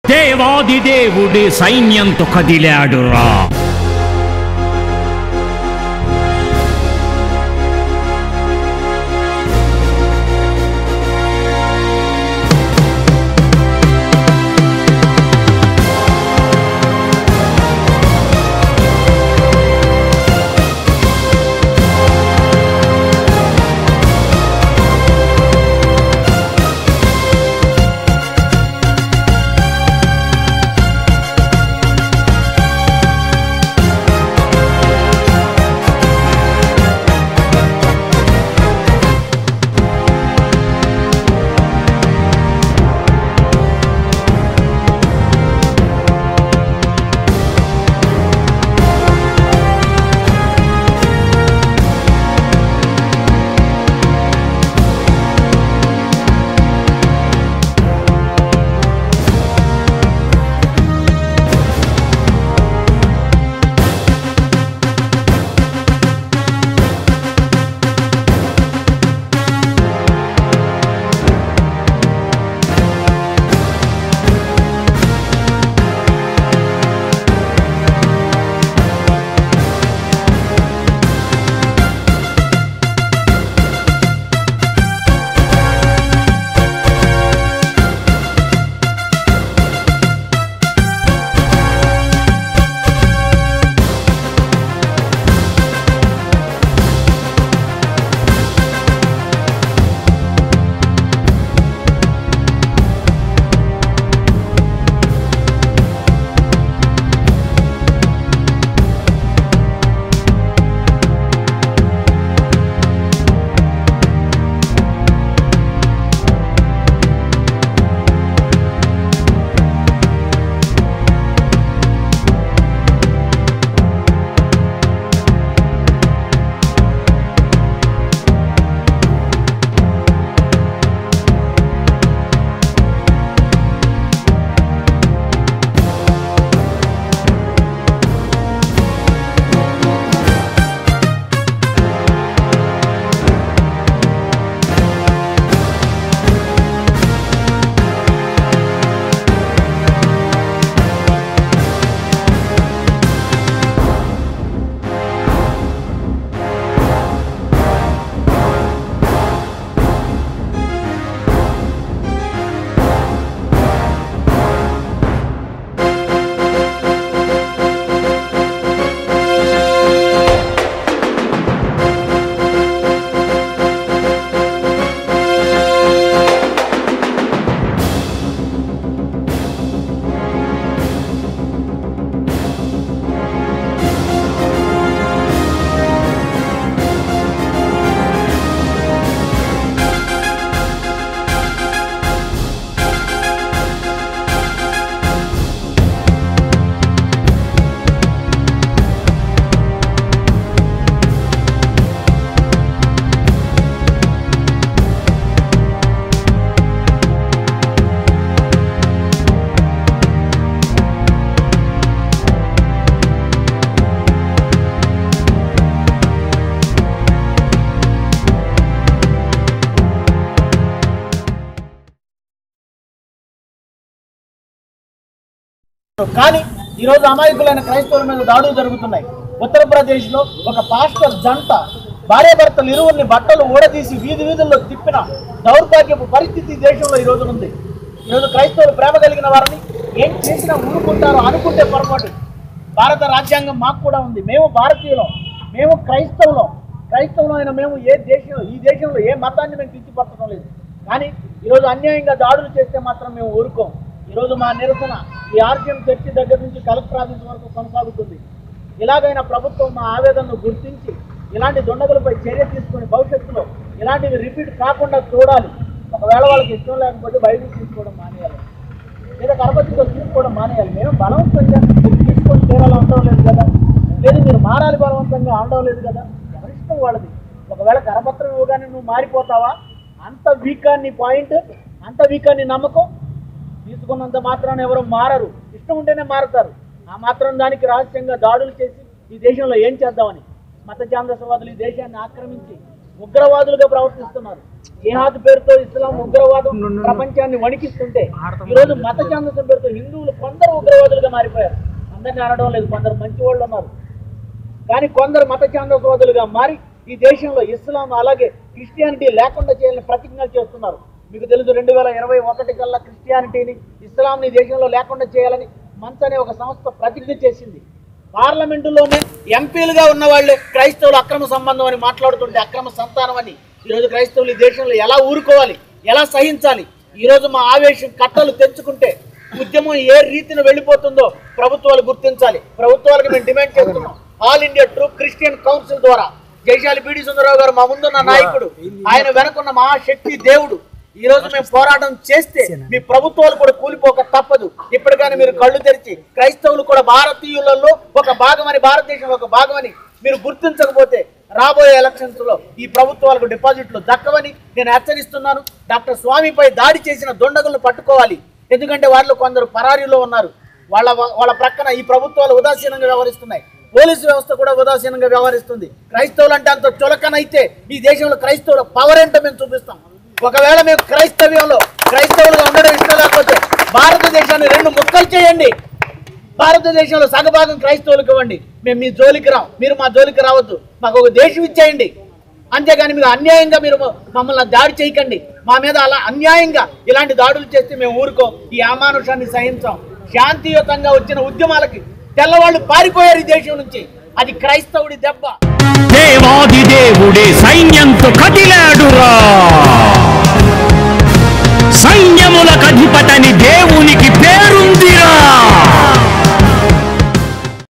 దేవాది దేవుడి సైన్యంతో కదిలాడురా కానీ ఈరోజు అమాయకులైన క్రైస్తవుల మీద దాడులు జరుగుతున్నాయి ఉత్తరప్రదేశ్లో ఒక పాస్టర్ జంట భార్యాభర్తలు ఇరువురిని బట్టలు ఊడదీసి వీధి వీధుల్లో తిప్పిన దౌర్భాగ్యపు పరిస్థితి ఈ దేశంలో ఈ రోజు ఉంది ఈరోజు క్రైస్తవులు ప్రేమ కలిగిన వారిని ఏం చేసినా ఊరుకుంటారో అనుకుంటే పొరపాటు భారత రాజ్యాంగం మాకు కూడా ఉంది మేము భారతీయులం మేము క్రైస్తవులం క్రైస్తవులం అయిన మేము ఏ దేశం ఈ దేశంలో ఏ మతాన్ని మేము కించిపరచడం లేదు కానీ ఈరోజు అన్యాయంగా దాడులు చేస్తే మాత్రం మేము ఊరుకోం ఈరోజు మా నిరసన ఈ ఆర్జీఎం చర్చి దగ్గర నుంచి కలెక్టర్ ఆఫీస్ వరకు కొనసాగుతుంది ఇలాగైనా ప్రభుత్వం మా ఆవేదనను గుర్తించి ఇలాంటి దుండగులపై చర్య తీసుకొని భవిష్యత్తులో ఇలాంటివి రిపీట్ కాకుండా చూడాలి ఒకవేళ వాళ్ళకి ఇష్టం లేకపోతే బయటకు తీసుకోవడం మానేయాలి లేదా కరపతితో తీసుకోవడం మానేయాలి మేము బలవంతంగా తీసుకొని తీరాలి అనడం లేదు కదా లేదు మీరు మారాలి బలవంతంగా అనడం లేదు కదా ఎవరిష్టం వాళ్ళది ఒకవేళ కరపత్రం ఇవ్వగానే నువ్వు మారిపోతావా అంత వీక్ నీ పాయింట్ అంత వీక్ నీ నమ్మకం తీసుకున్నంత మాత్రాన ఎవరు మారరు ఇష్టం ఉంటేనే మారుతారు ఆ మాత్రం దానికి రహస్యంగా దాడులు చేసి ఈ దేశంలో ఏం చేద్దామని మత ఛాందసవాదులు ఈ దేశాన్ని ఆక్రమించి ఉగ్రవాదులుగా ప్రవర్తిస్తున్నారు జిహాద్ పేరుతో ఇస్లాం ఉగ్రవాదం ప్రపంచాన్ని వణికిస్తుంటే ఈ రోజు మత ఛాందసం పేరుతో హిందువులు కొందరు ఉగ్రవాదులుగా మారిపోయారు అందరినీ అనడం లేదు కొందరు మంచి వాళ్ళు ఉన్నారు కానీ కొందరు మత ఛాందసవాదులుగా మారి ఈ దేశంలో ఇస్లాం అలాగే క్రిస్టియానిటీ లేకుండా చేయాలని ప్రతిజ్ఞలు చేస్తున్నారు మీకు తెలుసు రెండు వేల ఇరవై ఒకటి కల్లా క్రిస్టియానిటీని ఇస్లాంని ఈ దేశంలో లేకుండా చేయాలని మంచ్ అనే ఒక సంస్థ ప్రతిజ్ఞ చేసింది పార్లమెంటులోనే ఎంపీలుగా ఉన్న వాళ్ళే క్రైస్తవులు అక్రమ సంబంధం అని మాట్లాడుతుంటే అక్రమ సంతానం అని ఈరోజు క్రైస్తవులు ఈ దేశంలో ఎలా ఊరుకోవాలి ఎలా సహించాలి ఈరోజు మా ఆవేశం కట్టలు తెంచుకుంటే ఉద్యమం ఏ రీతిని వెళ్ళిపోతుందో ప్రభుత్వాలు గుర్తించాలి ప్రభుత్వాలకు మేము డిమాండ్ చేస్తున్నాం All India Troop Christian Council ద్వారా జైశాలి బీడి సుందరరావు గారు మా ముందున్న నాయకుడు ఆయన వెనకున్న మహాశక్తి దేవుడు ఈ రోజు మేము పోరాటం చేస్తే మీ ప్రభుత్వాలు కూడా కూలిపోక తప్పదు ఇప్పటికైనా మీరు కళ్ళు తెరిచి క్రైస్తవులు కూడా భారతీయులలో ఒక భాగమని భారతదేశంలో ఒక భాగమని మీరు గుర్తించకపోతే రాబోయే ఎలక్షన్స్ లో ఈ ప్రభుత్వాలకు డిపాజిట్లు దక్కవని నేను హెచ్చరిస్తున్నాను డాక్టర్ స్వామిపై దాడి చేసిన దొండగులను పట్టుకోవాలి ఎందుకంటే వాళ్ళు కొందరు పరారీలో ఉన్నారు వాళ్ళ వాళ్ళ ప్రక్కన ఈ ప్రభుత్వాలు ఉదాసీనంగా వ్యవహరిస్తున్నాయి పోలీసు వ్యవస్థ కూడా ఉదాసీనంగా వ్యవహరిస్తుంది క్రైస్తవులు అంటే అంత చులకనైతే ఈ దేశంలో క్రైస్తవుల పవర్ ఏంటో మేము చూపిస్తాం ఒకవేళ మేము క్రైస్తవ్యంలో క్రైస్తవులుగా ఉండడం ఇష్టం లేకపోతే భారతదేశాన్ని రెండు ముక్కలు చేయండి భారతదేశంలో సగభాగం క్రైస్తవులకు ఇవ్వండి మేము మీ జోలికి రాం మీరు మా జోలికి రావద్దు మాకు ఒక దేశం ఇచ్చేయండి అంతేగాని మీరు అన్యాయంగా మీరు మమ్మల్ని దాడి చేయకండి మా మీద అలా అన్యాయంగా ఇలాంటి దాడులు చేస్తే మేము ఊరుకోం ఈ అమానుషాన్ని సహించాం శాంతియుతంగా వచ్చిన ఉద్యమాలకి తెల్లవాళ్ళు పారిపోయారు ఈ దేశం నుంచి అది క్రైస్తవుడి దెబ్బ దేవాది దేవుడే సైన్యంతో కదిలాడురా సైన్యములకు అధిపతని దేవునికి పేరు